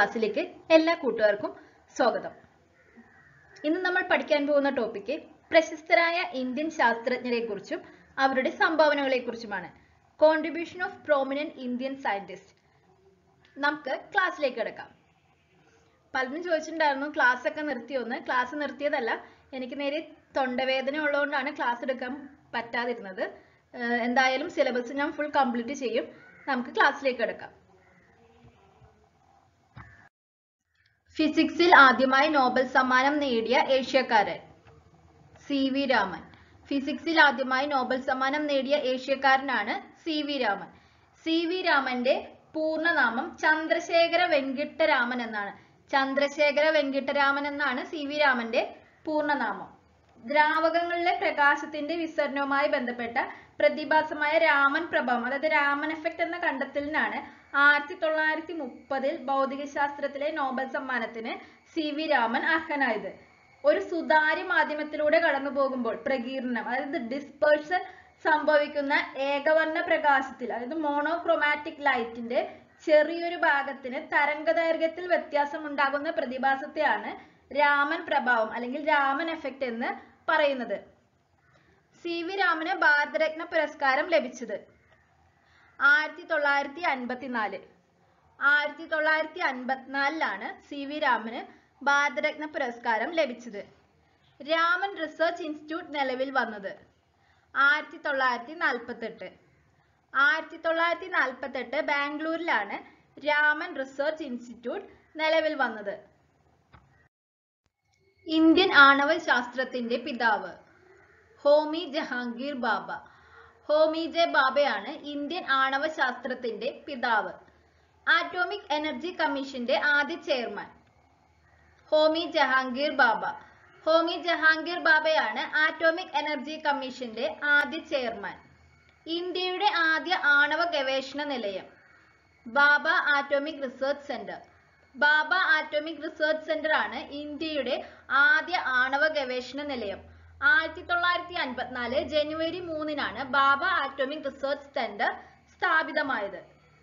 ക്ലാസ്സിലേക്ക് എല്ലാ കൂട്ടുകാർക്കും സ്വാഗതം ഇന്ന് നമ്മൾ പഠിക്കാൻ പോകുന്ന ടോപ്പിക്ക് പ്രശസ്തരായ ഇന്ത്യൻ ശാസ്ത്രജ്ഞരെ കുറിച്ചും അവരുടെ സംഭാവനകളെ കുറിച്ചുമാണ് contribution of prominent Indian scientist നമുക്ക് ക്ലാസ്സിലേക്ക് കിടക്കാം പലരും ചോദിച്ചിട്ടുണ്ടായിരുന്നു ക്ലാസ് ഒക്കെ നിർത്തിയോന്ന് ക്ലാസ് നിർത്തിയതല്ല എനിക്ക് നേരെ തൊണ്ടവേദന ഉള്ളതുകൊണ്ടാണ് ക്ലാസ് എടുക്കാൻ പറ്റാതിരുന്നത് ഏഹ് എന്തായാലും സിലബസ് ഞാൻ ഫുൾ കംപ്ലീറ്റ് ചെയ്യും നമുക്ക് ക്ലാസ്സിലേക്ക് കിടക്കാം ഫിസിക്സിൽ ആദ്യമായി നോബൽ സമ്മാനം നേടിയ ഏഷ്യക്കാരൻ സി വി രാമൻ ഫിസിക്സിൽ ആദ്യമായി നോബൽ സമ്മാനം നേടിയ ഏഷ്യക്കാരനാണ് C V Raman C V രാമന്റെ പൂർണ്ണനാമം ചന്ദ്രശേഖര വെങ്കിട്ടരാമൻ എന്നാണ് ചന്ദ്രശേഖര വെങ്കിട്ടരാമൻ എന്നാണ് സി വി രാമന്റെ പൂർണ്ണനാമം ദ്രാവകങ്ങളിലെ പ്രകാശത്തിന്റെ വിസരണവുമായി ബന്ധപ്പെട്ട പ്രതിഭാസമായ രാമൻ പ്രഭാവം അതായത് രാമൻ എഫക്റ്റ് എന്ന കണ്ടെത്തലിനാണ് ആയിരത്തി തൊള്ളായിരത്തി മുപ്പതിൽ ഭൗതികശാസ്ത്രത്തിലെ നോബൽ സമ്മാനത്തിന് സി വി രാമൻ അർഹനായത് ഒരു സുതാര്യ മാധ്യമത്തിലൂടെ കടന്നു പോകുമ്പോൾ പ്രകീർണനം അതായത് ഡിസ്പേഴ്സൺ സംഭവിക്കുന്ന ഏകവർണ്ണ പ്രകാശത്തിൽ അതായത് മോണോക്രോമാറ്റിക് ലൈറ്റിന്റെ ചെറിയൊരു ഭാഗത്തിന് തരംഗദൈർഘ്യത്തിൽ വ്യത്യാസം ഉണ്ടാകുന്ന പ്രതിഭാസത്തെയാണ് രാമൻ പ്രഭാവം അല്ലെങ്കിൽ രാമൻ എഫക്റ്റ് എന്ന് പറയുന്നത് സി വി രാമന് ഭാരതരത്ന പുരസ്കാരം ലഭിച്ചത് ആയിരത്തി തൊള്ളായിരത്തി അൻപത്തിനാല് ആയിരത്തി തൊള്ളായിരത്തി അൻപത്തിനാലിലാണ് സി വി രാമന് ഭാരതരത്ന പുരസ്കാരം ലഭിച്ചത് രാമൻ റിസർച്ച് ഇൻസ്റ്റിറ്റ്യൂട്ട് നിലവിൽ വന്നത് ആയിരത്തി തൊള്ളായിരത്തി നാൽപ്പത്തെട്ട് ആയിരത്തി തൊള്ളായിരത്തി നാൽപ്പത്തെട്ട് ബാംഗ്ലൂരിലാണ് രാമൻ റിസർച്ച് ഇൻസ്റ്റിറ്റ്യൂട്ട് നിലവിൽ വന്നത് ഇന്ത്യൻ ആണവ ശാസ്ത്രത്തിന്റെ പിതാവ് ഹോമി ജഹാംഗീർ ബാബ ഹോമി ജെ ബാബയാണ് ഇന്ത്യൻ ആണവ ശാസ്ത്രത്തിന്റെ പിതാവ് ആറ്റോമിക് എനർജി കമ്മീഷന്റെ ആദ്യ ചെയർമാൻ ഹോമി ജഹാംഗീർ ബാബ ഹോമി ജഹാംഗീർ ബാബയാണ് ആറ്റോമിക് എനർജി കമ്മീഷന്റെ ആദ്യ ചെയർമാൻ ഇന്ത്യയുടെ ആദ്യ ആണവ ഗവേഷണ നിലയം Bhabha atomic research centre Bhabha atomic research centre ആണ് ഇന്ത്യയുടെ ആദ്യ ആണവ ഗവേഷണ നിലയം ആയിരത്തി തൊള്ളായിരത്തി അൻപത്തിനാല് ജനുവരി മൂന്നിനാണ് ബാബ ആറ്റോമിക് റിസർച്ച് സെന്റർ സ്ഥാപിതമായത്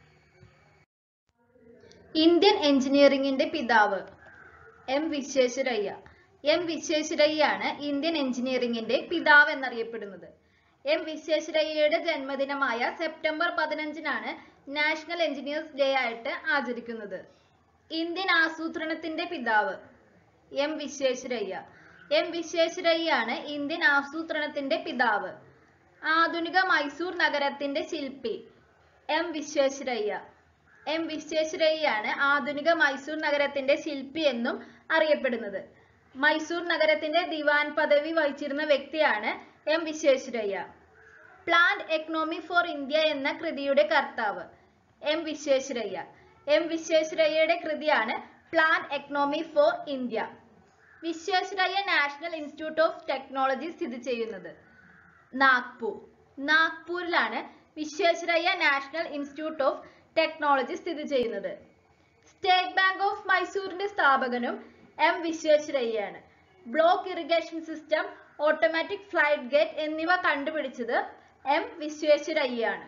ഇന്ത്യൻ എഞ്ചിനീയറിംഗിന്റെ പിതാവ് എം വിശ്വേശ്വരയ്യ എം വിശ്വേശ്വരയ്യാണ് ഇന്ത്യൻ എഞ്ചിനീയറിംഗിന്റെ പിതാവ് എന്നറിയപ്പെടുന്നത് എം വിശ്വേശ്വരയ്യയുടെ ജന്മദിനമായ സെപ്റ്റംബർ പതിനഞ്ചിനാണ് നാഷണൽ എഞ്ചിനീയേഴ്സ് ഡേ ആയിട്ട് ആചരിക്കുന്നത് ഇന്ത്യൻ ആസൂത്രണത്തിന്റെ പിതാവ് എം വിശ്വേശ്വരയ്യ എം വിശ്വേശ്വരയ്യാണ് ഇന്ത്യൻ ആസൂത്രണത്തിന്റെ പിതാവ് ആധുനിക മൈസൂർ നഗരത്തിന്റെ ശില്പി എം വിശ്വേശ്വരയ്യ എം വിശ്വേശ്വരയ്യാണ് ആധുനിക മൈസൂർ നഗരത്തിന്റെ ശില്പി എന്നും അറിയപ്പെടുന്നത് മൈസൂർ നഗരത്തിന്റെ ദിവാൻ പദവി വഹിച്ചിരുന്ന വ്യക്തിയാണ് M Visvesvaraya plant economy for India എന്ന കൃതിയുടെ കർത്താവ് എം വിശ്വേശ്വരയ്യ എം വിശ്വേശ്വരയ്യയുടെ കൃതിയാണ് plan economy for India Visvesvaraya national institute of technology സ്ഥിതി ചെയ്യുന്നത് നാഗ്പൂർ നാഗ്പൂരിലാണ് Visvesvaraya national institute of technology സ്ഥിതി ചെയ്യുന്നത് സ്റ്റേറ്റ് ബാങ്ക് ഓഫ് മൈസൂരിന്റെ സ്ഥാപകനും എം വിശ്വേശ്വരയ്യയാണ് block irrigation system automatic flight gate എന്നിവ കണ്ടുപിടിച്ചത് എം വിശ്വേശ്വരയ്യയാണ്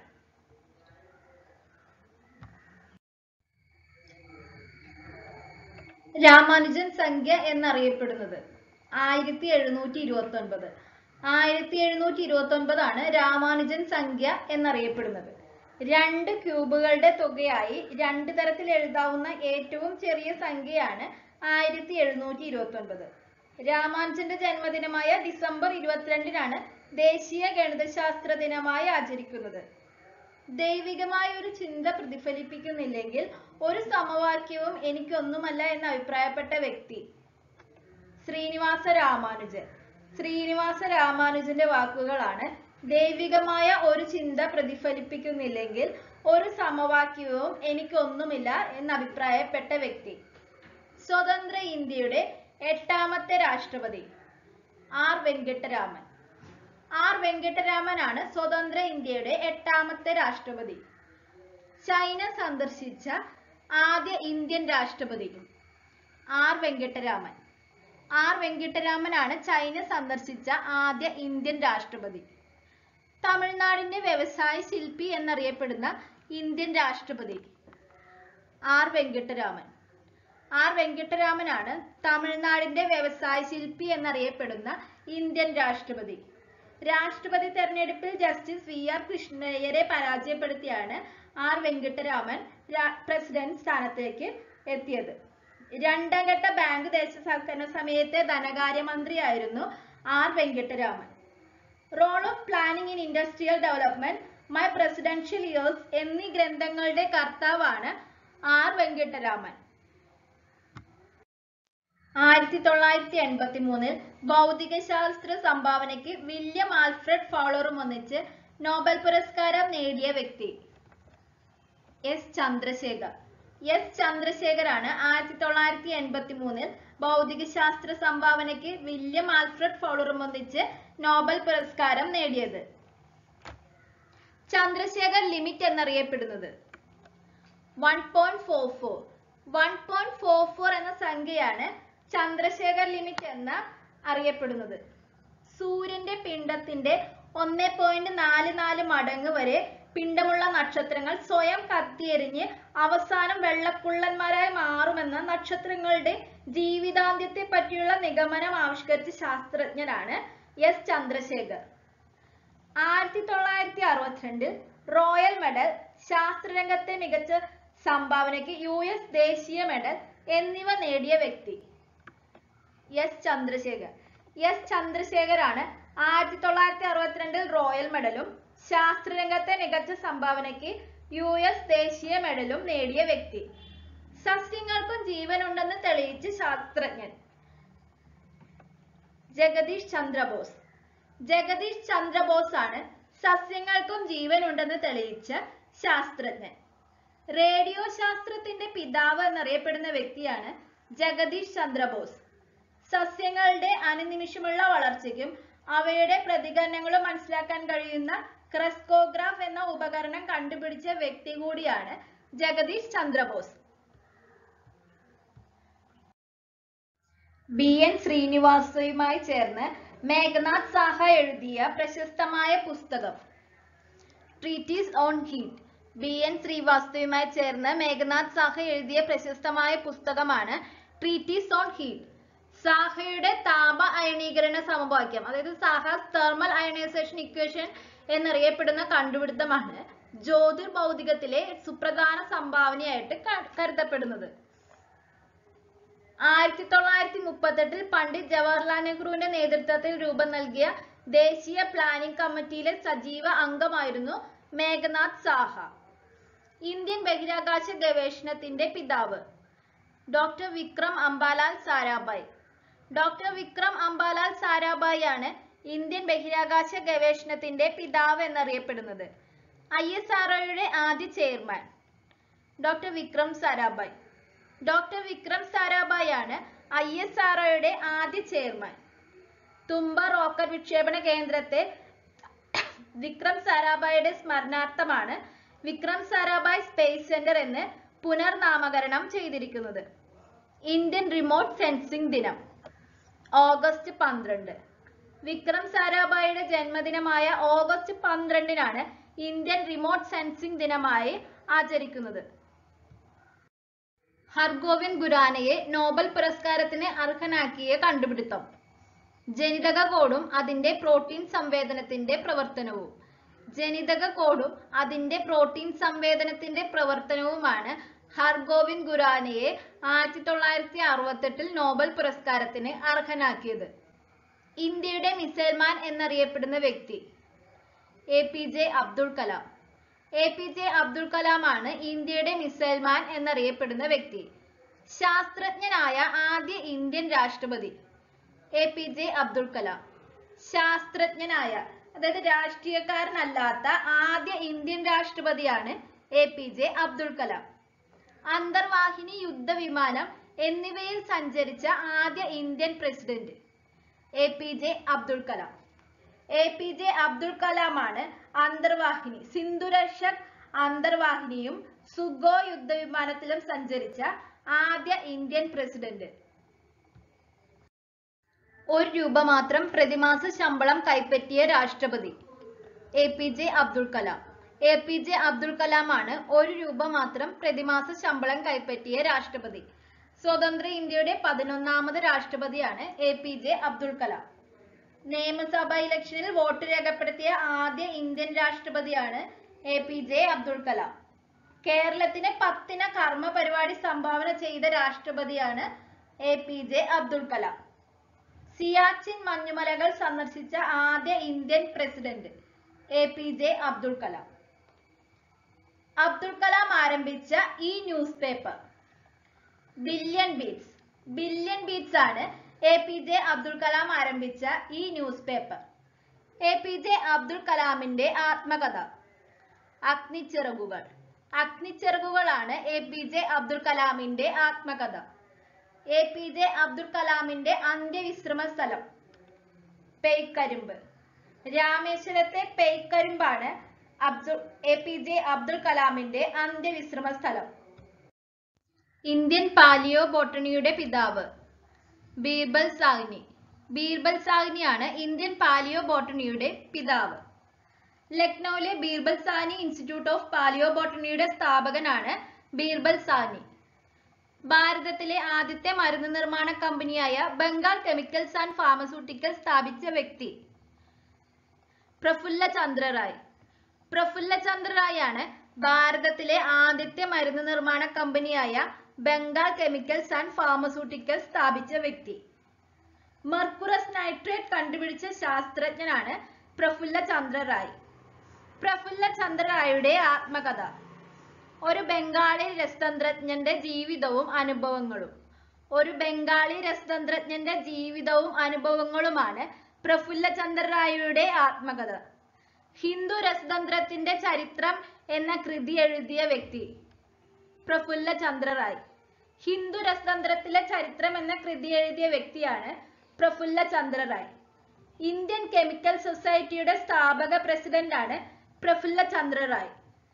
രാമാനുജൻ സംഖ്യ എന്നറിയപ്പെടുന്നത് ആയിരത്തി എഴുന്നൂറ്റി ഇരുപത്തി ഒൻപത് ആയിരത്തി എഴുന്നൂറ്റി ഇരുപത്തി ഒൻപതാണ് രാമാനുജൻ സംഖ്യ എന്നറിയപ്പെടുന്നത് രണ്ട് ക്യൂബുകളുടെ തുകയായി രണ്ട് തരത്തിൽ എഴുതാവുന്ന ഏറ്റവും ചെറിയ സംഖ്യയാണ് ആയിരത്തി എഴുന്നൂറ്റി ഇരുപത്തി ഒൻപത് രാമാനുജന്റെ ജന്മദിനമായ ഡിസംബർ ഇരുപത്തിരണ്ടിനാണ് ദേശീയ ഗണിതശാസ്ത്ര ദിനമായി ആചരിക്കുന്നത് ദൈവികമായ ഒരു ചിന്ത പ്രതിഫലിപ്പിക്കുന്നില്ലെങ്കിൽ ഒരു സമവാക്യവും എനിക്കൊന്നുമല്ല എന്ന് അഭിപ്രായപ്പെട്ട വ്യക്തി ശ്രീനിവാസ രാമാനുജൻ ശ്രീനിവാസ രാമാനുജന്റെ വാക്കുകളാണ് ദൈവികമായ ഒരു ചിന്ത പ്രതിഫലിപ്പിക്കുന്നില്ലെങ്കിൽ ഒരു സമവാക്യവും എനിക്കൊന്നുമില്ല എന്ന് അഭിപ്രായപ്പെട്ട വ്യക്തി സ്വതന്ത്ര ഇന്ത്യയുടെ എട്ടാമത്തെ രാഷ്ട്രപതി ആർ വെങ്കട്ടരാമൻ ആർ വെങ്കട്ടരാമനാണ് സ്വതന്ത്ര ഇന്ത്യയുടെ എട്ടാമത്തെ രാഷ്ട്രപതി ചൈന സന്ദർശിച്ച ആദ്യ ഇന്ത്യൻ രാഷ്ട്രപതി ആർ വെങ്കട്ടരാമൻ ആർ വെങ്കിട്ടരാമനാണ് ചൈന സന്ദർശിച്ച ആദ്യ ഇന്ത്യൻ രാഷ്ട്രപതി തമിഴ്നാടിന്റെ വ്യവസായ ശില്പി എന്നറിയപ്പെടുന്ന ഇന്ത്യൻ രാഷ്ട്രപതി ആർ വെങ്കിട്ടരാമൻ ആർ വെങ്കിട്ടരാമനാണ് തമിഴ്നാടിന്റെ വ്യവസായ ശില്പി എന്നറിയപ്പെടുന്ന ഇന്ത്യൻ രാഷ്ട്രപതി രാഷ്ട്രപതി തെരഞ്ഞെടുപ്പിൽ ജസ്റ്റിസ് വി ആർ കൃഷ്ണയ്യരെ പരാജയപ്പെടുത്തിയാണ് ആർ വെങ്കിട്ടരാമൻ രാ- പ്രസിഡന്റ് സ്ഥാനത്തേക്ക് എത്തിയത് രണ്ടാം ഘട്ട ബാങ്ക് ദേശസാൽക്കരണ സമയത്തെ ധനകാര്യമന്ത്രിയായിരുന്നു R Venkataraman role of planning in industrial development my presidential years എന്നീ ഗ്രന്ഥങ്ങളുടെ കർത്താവാണ് ആർ വെങ്കിട്ടരാമൻ ആയിരത്തി തൊള്ളായിരത്തി എൺപത്തി മൂന്നിൽ ഭൗതിക ശാസ്ത്ര സംഭാവനയ്ക്ക് വില്യം ആൽഫ്രഡ് ഫൗളറും ഒന്നിച്ച് നോബൽ പുരസ്കാരം നേടിയ വ്യക്തി എസ് ചന്ദ്രശേഖർ എസ് ചന്ദ്രശേഖറാണ് ആയിരത്തി തൊള്ളായിരത്തി എൺപത്തി മൂന്നിൽ ഭൗതിക ശാസ്ത്ര സംഭാവനയ്ക്ക് വില്യം ആൽഫ്രഡ് ഫൗളറും ഒന്നിച്ച് നോബൽ പുരസ്കാരം നേടിയത് ചന്ദ്രശേഖർ ലിമിറ്റ് എന്നറിയപ്പെടുന്നത് one point four four one point four four എന്ന സംഖ്യയാണ് ചന്ദ്രശേഖർ ലിമിറ്റ് എന്ന് അറിയപ്പെടുന്നത് സൂര്യന്റെ പിണ്ഡത്തിന്റെ ഒന്ന് പോയിന്റ് നാല് നാല് മടങ്ങ് വരെ പിണ്ഡമുള്ള നക്ഷത്രങ്ങൾ സ്വയം കത്തിയെരിഞ്ഞ് അവസാനം വെള്ളക്കുള്ളന്മാരായി മാറുമെന്ന നക്ഷത്രങ്ങളുടെ ജീവിതാന്ത്യത്തെ പറ്റിയുള്ള നിഗമനം ആവിഷ്കരിച്ച ശാസ്ത്രജ്ഞനാണ് എസ് ചന്ദ്രശേഖർ ആയിരത്തി തൊള്ളായിരത്തി അറുപത്തിരണ്ടിൽ റോയൽ മെഡൽ ശാസ്ത്രരംഗത്തെ മികച്ച സംഭാവനയ്ക്ക് യു എസ് ദേശീയ മെഡൽ എന്നിവ നേടിയ വ്യക്തി എസ് ചന്ദ്രശേഖർ എസ് ചന്ദ്രശേഖറാണ് ആയിരത്തി തൊള്ളായിരത്തി അറുപത്തിരണ്ടിൽ റോയൽ മെഡലും ശാസ്ത്രരംഗത്തെ മികച്ച സംഭാവനയ്ക്ക് യു എസ് ദേശീയ മെഡലും നേടിയ വ്യക്തി സസ്യങ്ങൾക്കും ജീവനുണ്ടെന്ന് തെളിയിച്ച ശാസ്ത്രജ്ഞൻ ജഗദീഷ് ചന്ദ്രബോസ് ജഗദീഷ് ചന്ദ്രബോസ് ആണ് സസ്യങ്ങൾക്കും ജീവനുണ്ടെന്ന് തെളിയിച്ച ശാസ്ത്രജ്ഞൻ റേഡിയോ ശാസ്ത്രത്തിന്റെ പിതാവ് എന്നറിയപ്പെടുന്ന വ്യക്തിയാണ് ജഗദീഷ് ചന്ദ്രബോസ് സസ്യങ്ങളുടെ അനുനിമിഷമുള്ള വളർച്ചയ്ക്കും അവയുടെ പ്രതികരണങ്ങളും മനസ്സിലാക്കാൻ കഴിയുന്ന ക്രെസ്കോഗ്രാഫ് എന്ന ഉപകരണം കണ്ടുപിടിച്ച വ്യക്തി കൂടിയാണ് ജഗദീഷ് ചന്ദ്രബോസ് ബി എൻ ശ്രീനിവാസയുമായി ചേർന്ന് മേഘനാഥ് സാഹ എഴുതിയ പ്രശസ്തമായ പുസ്തകം treatise on heat B N ശ്രീവാസ്തവയുമായി ചേർന്ന് മേഘനാഥ് സാഹ എഴുതിയ പ്രശസ്തമായ പുസ്തകമാണ് ട്രീറ്റീസ് ഓൺ ഹീറ്റ് സാഹയുടെ താപ അയണീകരണ സമവാക്യം അതായത് സാഹാസ് തെർമൽ അയണൈസേഷൻ ഇക്വേഷൻ എന്നറിയപ്പെടുന്ന കണ്ടുപിടുത്തമാണ് ജ്യോതിർഭൗതികത്തിലെ സുപ്രധാന സംഭാവനയായിട്ട് ക- കരുതപ്പെടുന്നത് ആയിരത്തി തൊള്ളായിരത്തി മുപ്പത്തെട്ടിൽ പണ്ഡിറ്റ് ജവഹർലാൽ നെഹ്റുവിന്റെ നേതൃത്വത്തിൽ രൂപം നൽകിയ ദേശീയ പ്ലാനിംഗ് കമ്മിറ്റിയിലെ സജീവ അംഗമായിരുന്നു മേഘനാഥ് സാഹ ഇന്ത്യൻ ബഹിരാകാശ ഗവേഷണത്തിന്റെ പിതാവ് ഡോക്ടർ വിക്രം അംബാലാൽ സാരാഭായ് ഡോക്ടർ വിക്രം അംബാലാൽ സാരാഭായ് ആണ് ഇന്ത്യൻ ബഹിരാകാശ ഗവേഷണത്തിന്റെ പിതാവ് എന്നറിയപ്പെടുന്നത് ഐ എസ് ആർഒയുടെ ആദ്യ chairman doctor Vikram Sarabhai doctor Vikram Sarabhai ആണ് ഐ എസ് ആർഒയുടെ ആദ്യ ചെയർമാൻ തുമ്പ റോക്കറ്റ് വിക്ഷേപണ കേന്ദ്രത്തെ വിക്രം സാരാഭായുടെ സ്മരണാർത്ഥമാണ് വിക്രം സാരാഭായ് സ്പേസ് സെന്റർ എന്ന് പുനർനാമകരണം ചെയ്തിരിക്കുന്നത് ഇന്ത്യൻ റിമോട്ട് സെൻസിംഗ് ദിനം ഓഗസ്റ്റ് പന്ത്രണ്ട് വിക്രം സാരാഭായിയുടെ ജന്മദിനമായ ഓഗസ്റ്റ് പന്ത്രണ്ടിനാണ് ഇന്ത്യൻ റിമോട്ട് സെൻസിംഗ് ദിനമായി ആചരിക്കുന്നത് ഹർഗോവിന്ദ് ഖുരാനയെ നോബൽ പുരസ്കാരത്തിന് അർഹനാക്കിയ കണ്ടുപിടുത്തം ജനിതക കോഡും അതിന്റെ പ്രോട്ടീൻ സംവേദനത്തിന്റെ പ്രവർത്തനവും ജനിതക കോഡും അതിന്റെ പ്രോട്ടീൻ സംവേദനത്തിന്റെ പ്രവർത്തനവുമാണ് ഹർഗോവിന്ദ് ഖുരാനയെ ആയിരത്തി തൊള്ളായിരത്തി അറുപത്തെട്ടിൽ നോബൽ പുരസ്കാരത്തിന് അർഹനാക്കിയത് ഇന്ത്യയുടെ മിസൈൽമാൻ എന്നറിയപ്പെടുന്ന വ്യക്തി A P J Abdul Kalam A P J Abdul കലാമാണ് ഇന്ത്യയുടെ മിസൈൽമാൻ എന്നറിയപ്പെടുന്ന വ്യക്തി ശാസ്ത്രജ്ഞനായ ആദ്യ ഇന്ത്യൻ രാഷ്ട്രപതി A P J Abdul Kalam ശാസ്ത്രജ്ഞനായ അതായത് രാഷ്ട്രീയക്കാരനല്ലാത്ത ആദ്യ ഇന്ത്യൻ രാഷ്ട്രപതിയാണ് A P J Abdul Kalam അന്തർവാഹിനി യുദ്ധവിമാനം എന്നിവയിൽ സഞ്ചരിച്ച ആദ്യ Indian president A P J Abdul Kalam A P J Abdul കലാമാണ് അന്തർവാഹിനി സിന്ധുരക്ഷക് അന്തർവാഹിനിയും സുഗോ യുദ്ധവിമാനത്തിലും സഞ്ചരിച്ച ആദ്യ ഇന്ത്യൻ പ്രസിഡന്റ് ഒരു രൂപ മാത്രം പ്രതിമാസ ശമ്പളം കൈപ്പറ്റിയ രാഷ്ട്രപതി A P J Abdul Kalam A P J Abdul കലാമാണ് ഒരു രൂപ മാത്രം പ്രതിമാസ ശമ്പളം കൈപ്പറ്റിയ രാഷ്ട്രപതി സ്വതന്ത്ര ഇന്ത്യയുടെ പതിനൊന്നാമത് രാഷ്ട്രപതിയാണ് A P J Abdul Kalam നിയമസഭാ ഇലക്ഷനിൽ വോട്ട് രേഖപ്പെടുത്തിയ ആദ്യ ഇന്ത്യൻ രാഷ്ട്രപതിയാണ് A P J Abdul Kalam കേരളത്തിന് പത്തിന കർമ്മ പരിപാടി സംഭാവന ചെയ്ത രാഷ്ട്രപതിയാണ് A P J Abdul Kalam Siachen മഞ്ഞുമലകൾ സന്ദർശിച്ച ആദ്യ Indian president A P J Abdul Kalam Abdul Kalam ആരംഭിച്ച ഈ news paper billion beats billion beats ആണ് A P J Abdul Kalam ആരംഭിച്ച ഈ news paper A P J Abdul കലാമിന്റെ ആത്മകഥ അഗ്നിച്ചിറകുകൾ അഗ്നിച്ചിറകുകളാണ് എ പി ജെ അബ്ദുൽ കലാമിന്റെ ആത്മകഥ എ പി ജെ അബ്ദുൽ കലാമിന്റെ അന്ത്യവിശ്രമ സ്ഥലം പേയ്ക്കരിമ്പ് രാമേശ്വരത്തെ പേയ്ക്കരിമ്പാണ് Abdul A P J Abdul കലാമിന്റെ അന്ത്യവിശ്രമ സ്ഥലം ഇന്ത്യൻ പാലിയോ ബോട്ടണിയുടെ പിതാവ് ബീർബൽ സാഹ്നി ബീർബൽ സാഹ്നിയാണ് ഇന്ത്യൻ പാലിയോ ബോട്ടണിയുടെ പിതാവ് ലക്നൌവിലെ Birbal Sahni institute of palaeo ബോട്ടണിയുടെ സ്ഥാപകനാണ് ബീർബൽ സാഹ്നി ഭാരതത്തിലെ ആദ്യത്തെ മരുന്ന് നിർമ്മാണ കമ്പനിയായ ബംഗാൾ കെമിക്കൽസ് ആൻഡ് ഫാർമസ്യൂട്ടിക്കൽസ് സ്ഥാപിച്ച വ്യക്തി പ്രഫുല്ല ചന്ദ്ര റായ് പ്രഫുല്ല ചന്ദ്ര റായ് ആണ് ഭാരതത്തിലെ ആദ്യത്തെ മരുന്ന് നിർമ്മാണ കമ്പനിയായ ബംഗാൾ കെമിക്കൽസ് ആൻഡ് ഫാർമസ്യൂട്ടിക്കൽസ് സ്ഥാപിച്ച വ്യക്തി മർക്കുറസ് നൈട്രേറ്റ് കണ്ടുപിടിച്ച ശാസ്ത്രജ്ഞനാണ് പ്രഫുല്ല ചന്ദ്ര റായ് പ്രഫുല്ല ചന്ദ്ര റായുടെ ആത്മകഥ ഒരു ബംഗാളി രസതന്ത്രജ്ഞന്റെ ജീവിതവും അനുഭവങ്ങളും ഒരു ബംഗാളി രസതന്ത്രജ്ഞന്റെ ജീവിതവും അനുഭവങ്ങളുമാണ് പ്രഫുല്ല ചന്ദ്ര റായിയുടെ ആത്മകഥ ഹിന്ദു രസതന്ത്രത്തിന്റെ ചരിത്രം എന്ന കൃതി എഴുതിയ വ്യക്തി പ്രഫുല്ല ചന്ദ്ര റായ് ഹിന്ദു രസതന്ത്രത്തിലെ ചരിത്രം എന്ന കൃതി എഴുതിയ വ്യക്തിയാണ് Prafulla Chandra Ray Indian chemical society സ്ഥാപക പ്രസിഡന്റാണ് പ്രഫുല്ല ചന്ദ്ര റായ്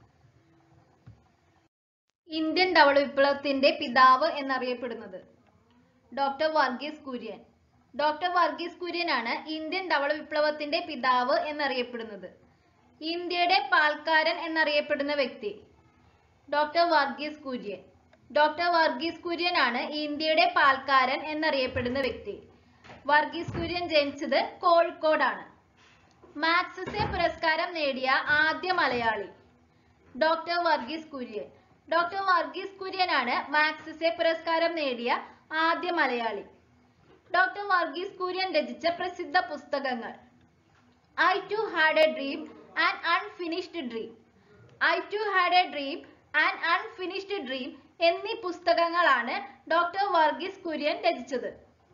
ഇന്ത്യൻ ധവള വിപ്ലവത്തിന്റെ പിതാവ് എന്നറിയപ്പെടുന്നത് ഡോക്ടർ വർഗീസ് കുര്യൻ ഡോക്ടർ വർഗീസ് കുര്യനാണ് ഇന്ത്യൻ ധവള വിപ്ലവത്തിന്റെ പിതാവ് എന്നറിയപ്പെടുന്നത് ഇന്ത്യയുടെ പാൽക്കാരൻ എന്നറിയപ്പെടുന്ന വ്യക്തി ഡോക്ടർ വർഗീസ് കുര്യൻ ഡോക്ടർ വർഗീസ് കുര്യനാണ് ഇന്ത്യയുടെ പാൽക്കാരൻ എന്നറിയപ്പെടുന്ന വ്യക്തി വർഗീസ് കുര്യൻ ജനിച്ചത് കോഴിക്കോടാണ് മാക്സസെ പുരസ്കാരം നേടിയ ആദ്യ മലയാളി ഡോക്ടർ വർഗീസ് കുര്യൻ ഡോക്ടർ വർഗീസ് കുര്യനാണ് മാക്സസെ പുരസ്കാരം നേടിയ ആദ്യ മലയാളി ഡോക്ടർ വർഗീസ് കുര്യൻ രചിച്ച പ്രസിദ്ധ പുസ്തകങ്ങൾ I too had a dream and unfinished dream I too had a dream and unfinished dream എന്നീ പുസ്തകങ്ങളാണ് ഡോക്ടർ വർഗീസ് കുര്യൻ രചിച്ചത്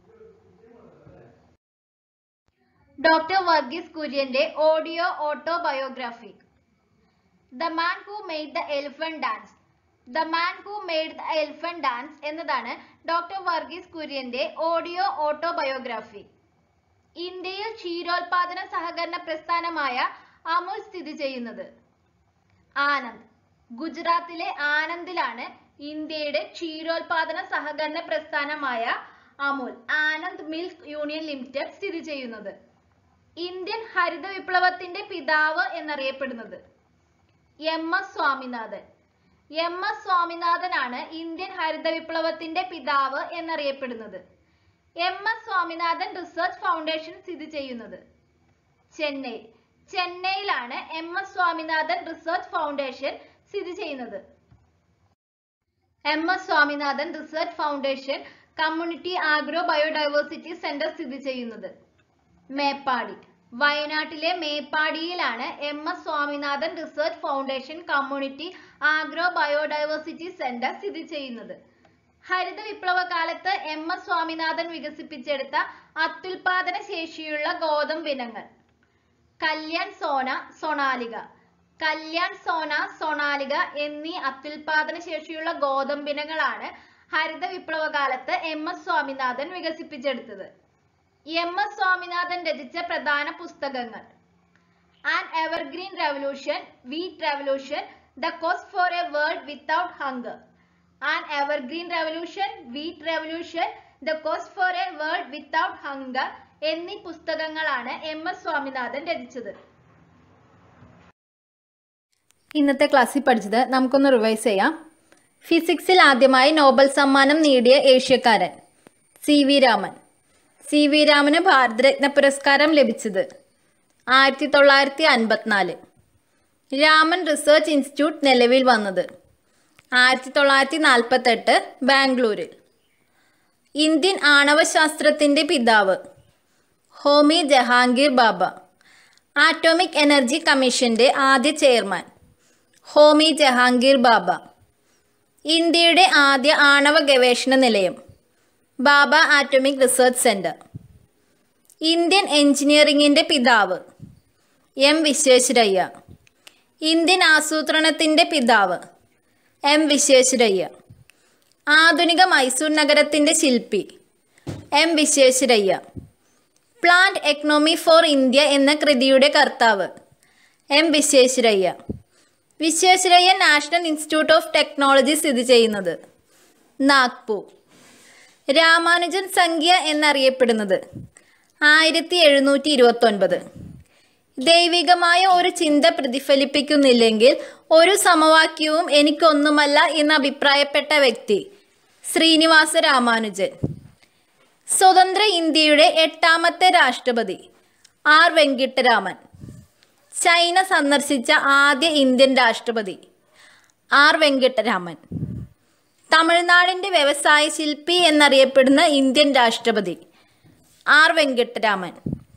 ഡോക്ടർ വർഗീസ് കുര്യന്റെ audio autobiography the man who made the elephant dance the man who made the elephant dance എന്നതാണ് doctor Varghese കുര്യന്റെ audio autobiography ഇന്ത്യയിൽ ക്ഷീരോത്പാദന സഹകരണ പ്രസ്ഥാനമായ അമുൽ സ്ഥിതി ചെയ്യുന്നത് ആനന്ദ് ഗുജറാത്തിലെ ആനന്ദിലാണ് ഇന്ത്യയുടെ ക്ഷീരോത്പാദന സഹകരണ പ്രസ്ഥാനമായ Amul Anand milk union limited സ്ഥിതി ചെയ്യുന്നത് ഇന്ത്യൻ ഹരിത വിപ്ലവത്തിന്റെ പിതാവ് എന്നറിയപ്പെടുന്നത് M S Swaminathan M S സ്വാമിനാഥനാണ് ഇന്ത്യൻ ഹരിത വിപ്ലവത്തിന്റെ പിതാവ് എന്നറിയപ്പെടുന്നത് M S Swaminathan research foundation സ്ഥിതി ചെയ്യുന്നത് ചെന്നൈ ചെന്നൈയിലാണ് M S Swaminathan research foundation സ്ഥിതി ചെയ്യുന്നത് M S Swaminathan research foundation community agro biodiversity centre സ്ഥിതി ചെയ്യുന്നത് മേപ്പാടി വയനാട്ടിലെ മേപ്പാടിയിലാണ് M S Swaminathan research foundation community agro biodiversity centre സ്ഥിതി ചെയ്യുന്നത് ഹരിത വിപ്ലവ കാലത്ത് എം എസ് സ്വാമിനാഥൻ വികസിപ്പിച്ചെടുത്ത അത്യുൽപാദന ശേഷിയുള്ള ഗോതമ്പ് ഇനങ്ങൾ കല്യാൺ സോന സൊണാലിക കല്യാൺ സോന സൊണാലിക എന്നീ അത്യുൽപാദന ശേഷിയുള്ള ഗോതമ്പിനങ്ങളാണ് ഹരിത വിപ്ലവ കാലത്ത് എം എസ് സ്വാമിനാഥൻ വികസിപ്പിച്ചെടുത്തത് എം എസ് സ്വാമിനാഥൻ രചിച്ച പ്രധാന പുസ്തകങ്ങൾ an evergreen revolution wheat revolution the cost for a world without hunger an evergreen revolution wheat revolution the cost for a world without hunger എന്നീ പുസ്തകങ്ങളാണ് എം എസ് സ്വാമിനാഥൻ രചിച്ചത് ഇന്നത്തെ ക്ലാസ്സിൽ പഠിച്ചത് നമുക്കൊന്ന് റിവൈസ് ചെയ്യാം ഫിസിക്സിൽ ആദ്യമായി നോബൽ സമ്മാനം നേടിയ ഏഷ്യക്കാരൻ C V Raman C V രാമന് ഭാരതരത്ന പുരസ്കാരം ലഭിച്ചത് ആയിരത്തി തൊള്ളായിരത്തി അൻപത്തിനാല് രാമൻ റിസർച്ച് ഇൻസ്റ്റിറ്റ്യൂട്ട് നിലവിൽ വന്നത് ആയിരത്തി തൊള്ളായിരത്തി നാൽപ്പത്തെട്ട് ബാംഗ്ലൂരിൽ ഇന്ത്യൻ ആണവശാസ്ത്രത്തിൻ്റെ പിതാവ് ഹോമി ജഹാംഗീർ ബാബ ആറ്റോമിക് എനർജി കമ്മീഷന്റെ ആദ്യ ചെയർമാൻ ഹോമി ജഹാംഗീർ ബാബ ഇന്ത്യയുടെ ആദ്യ ആണവ ഗവേഷണ നിലയം Bhabha atomic research centre Indian എഞ്ചിനീയറിംഗിൻ്റെ പിതാവ് എം വിശ്വേശ്വരയ്യ ഇന്ത്യൻ ആസൂത്രണത്തിൻ്റെ പിതാവ് എം വിശ്വേശ്വരയ്യ ആധുനിക മൈസൂർ നഗരത്തിൻ്റെ ശില്പി M Visvesvaraya plant economy for India എന്ന കൃതിയുടെ കർത്താവ് M Visvesvaraya Visvesvaraya national institute of technology സ്ഥിതി ചെയ്യുന്നത് നാഗ്പൂർ രാമാനുജൻ സംഖ്യ എന്നറിയപ്പെടുന്നത് ആയിരത്തി എഴുന്നൂറ്റി ഇരുപത്തൊൻപത് ദൈവികമായ ഒരു ചിന്ത പ്രതിഫലിപ്പിക്കുന്നില്ലെങ്കിൽ ഒരു സമവാക്യവും എനിക്കൊന്നുമല്ല എന്ന് അഭിപ്രായപ്പെട്ട വ്യക്തി ശ്രീനിവാസ രാമാനുജൻ സ്വതന്ത്ര ഇന്ത്യയുടെ എട്ടാമത്തെ രാഷ്ട്രപതി ആർ വെങ്കിട്ടരാമൻ ചൈന സന്ദർശിച്ച ആദ്യ ഇന്ത്യൻ രാഷ്ട്രപതി ആർ വെങ്കിട്ടരാമൻ തമിഴ്നാടിൻ്റെ വ്യവസായ ശില്പി എന്നറിയപ്പെടുന്ന ഇന്ത്യൻ രാഷ്ട്രപതി ആർ വെങ്കിട്ടരാമൻ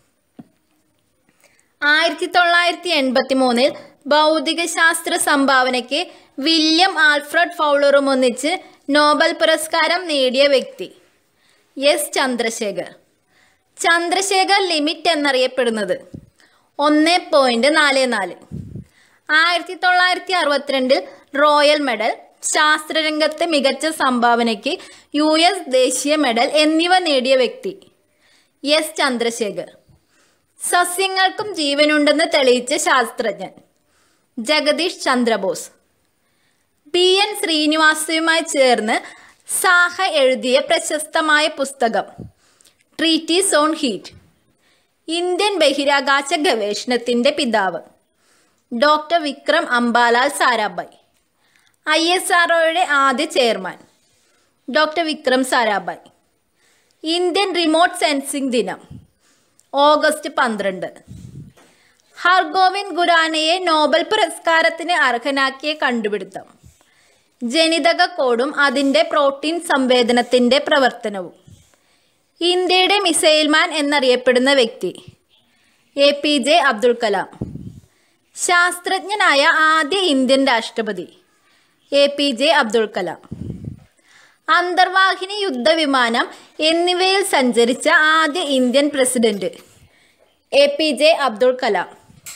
ആയിരത്തി തൊള്ളായിരത്തി എൺപത്തി മൂന്നിൽ ഭൗതികശാസ്ത്ര സംഭാവനയ്ക്ക് വില്യം ആൽഫ്രഡ് ഫൗളറും ഒന്നിച്ച് നോബൽ പുരസ്കാരം നേടിയ വ്യക്തി എസ് ചന്ദ്രശേഖർ ചന്ദ്രശേഖർ ലിമിറ്റ് എന്നറിയപ്പെടുന്നത് ഒന്ന് പോയിന്റ് നാല് നാല് ആയിരത്തി തൊള്ളായിരത്തി അറുപത്തിരണ്ടിൽ റോയൽ മെഡൽ ശാസ്ത്രരംഗത്തെ മികച്ച സംഭാവനയ്ക്ക് യു എസ് ദേശീയ മെഡൽ എന്നിവ നേടിയ വ്യക്തി എസ് ചന്ദ്രശേഖർ സസ്യങ്ങൾക്കും ജീവനുണ്ടെന്ന് തെളിയിച്ച ശാസ്ത്രജ്ഞൻ ജഗദീഷ് ചന്ദ്രബോസ് ബി എൻ ശ്രീനിവാസയുമായി ചേർന്ന് സാഹ എഴുതിയ പ്രശസ്തമായ പുസ്തകം ട്രീറ്റീസ് ഓൺ ഹീറ്റ് ഇന്ത്യൻ ബഹിരാകാശ ഗവേഷണത്തിന്റെ പിതാവ് doctor Vikram Ambalal Sarabhai I S ആർഒയുടെ ആദ്യ chairman doctor Vikram Sarabhai Indian remote sensing ദിനം ഓഗസ്റ്റ് പന്ത്രണ്ട് ഹർഗോവിന്ദ് ഖുറാനയെ നോബൽ പുരസ്കാരത്തിന് അർഹനാക്കിയ കണ്ടുപിടുത്തം ജനിതക കോഡും അതിൻ്റെ പ്രോട്ടീൻ സംവേദനത്തിൻ്റെ പ്രവർത്തനവും ഇന്ത്യയുടെ മിസൈൽ മാൻ എന്നറിയപ്പെടുന്ന വ്യക്തി A P J Abdul Kalam ശാസ്ത്രജ്ഞനായ ആദ്യ ഇന്ത്യൻ രാഷ്ട്രപതി A P J Abdul Kalam അന്തർവാഹിനി യുദ്ധവിമാനം എന്നിവയിൽ സഞ്ചരിച്ച ആദ്യ Indian president A P J Abdul Kalam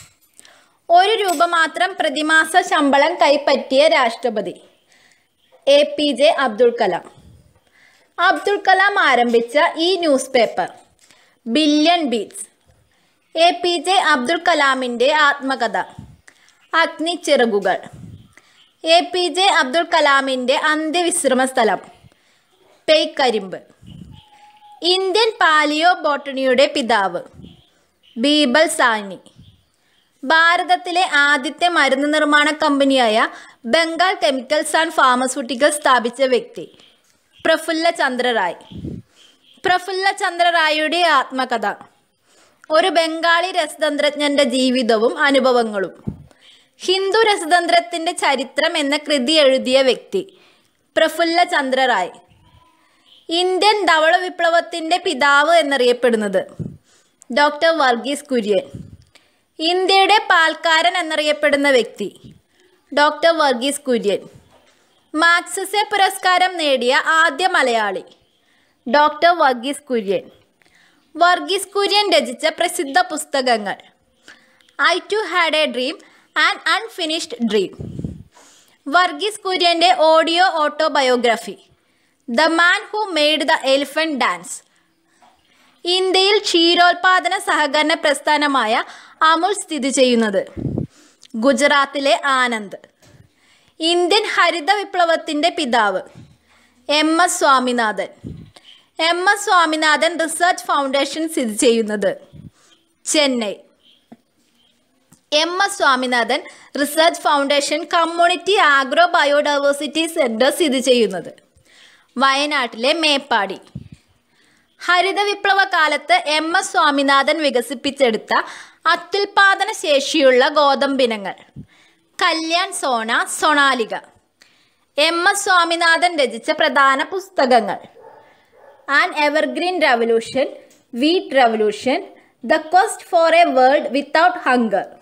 ഒരു രൂപ മാത്രം പ്രതിമാസ ശമ്പളം കൈപ്പറ്റിയ രാഷ്ട്രപതി A P J Abdul Kalam Abdul Kalam ആരംഭിച്ച ഈ news paper billion beats A P J Abdul കലാമിൻ്റെ ആത്മകഥ അഗ്നി ചിറകുകൾ എ പി ജെ അബ്ദുൾ കലാമിൻ്റെ അന്ത്യവിശ്രമ സ്ഥലം പേയ്ക്കരിമ്പ് ഇന്ത്യൻ പാലിയോ ബോട്ടണിയുടെ പിതാവ് ബീബൽ സാനി ഭാരതത്തിലെ ആദ്യത്തെ മരുന്ന് നിർമ്മാണ കമ്പനിയായ ബംഗാൾ കെമിക്കൽസ് ആൻഡ് ഫാർമസ്യൂട്ടിക്കൽസ് സ്ഥാപിച്ച വ്യക്തി പ്രഫുല്ല ചന്ദ്ര റായ് പ്രഫുല്ല ചന്ദ്ര റായിയുടെ ആത്മകഥ ഒരു ബംഗാളി രസതന്ത്രജ്ഞന്റെ ജീവിതവും അനുഭവങ്ങളും ഹിന്ദു രസതന്ത്രത്തിന്റെ ചരിത്രം എന്ന കൃതി എഴുതിയ വ്യക്തി പ്രഫുല്ല ചന്ദ്ര റായ് ഇന്ത്യൻ ധവള വിപ്ലവത്തിന്റെ പിതാവ് എന്നറിയപ്പെടുന്നത് ഡോക്ടർ വർഗീസ് കുര്യൻ ഇന്ത്യയുടെ പാൽക്കാരൻ എന്നറിയപ്പെടുന്ന വ്യക്തി ഡോക്ടർ വർഗീസ് കുര്യൻ മാക്സസെ പുരസ്കാരം നേടിയ ആദ്യ മലയാളി ഡോക്ടർ വർഗീസ് കുര്യൻ വർഗീസ് കുര്യൻ രചിച്ച പ്രസിദ്ധ പുസ്തകങ്ങൾ I too had a dream and unfinished dream Varghese കുര്യൻ്റെ audio autobiography the man who made the elephant dance ഇന്ത്യയിൽ ക്ഷീരോത്പാദന സഹകരണ പ്രസ്ഥാനമായ അമുൽ സ്ഥിതി ചെയ്യുന്നത് ഗുജറാത്തിലെ ആനന്ദ് ഇന്ത്യൻ ഹരിത വിപ്ലവത്തിൻ്റെ പിതാവ് M S Swaminathan M S Swaminathan research foundation സ്ഥിതി ചെയ്യുന്നത് Chennai M S Swaminathan research foundation community agro biodiversity centre സ്ഥിതി ചെയ്യുന്നത് വയനാട്ടിലെ മേപ്പാടി ഹരിത വിപ്ലവ കാലത്ത് എം എസ് സ്വാമിനാഥൻ വികസിപ്പിച്ചെടുത്ത അത്യുൽപാദന ശേഷിയുള്ള ഗോതമ്പിനങ്ങൾ കല്യാൺ സോണ സൊണാലിക എം എസ് സ്വാമിനാഥൻ രചിച്ച പ്രധാന പുസ്തകങ്ങൾ an evergreen revolution wheat revolution the quest for a world without hunger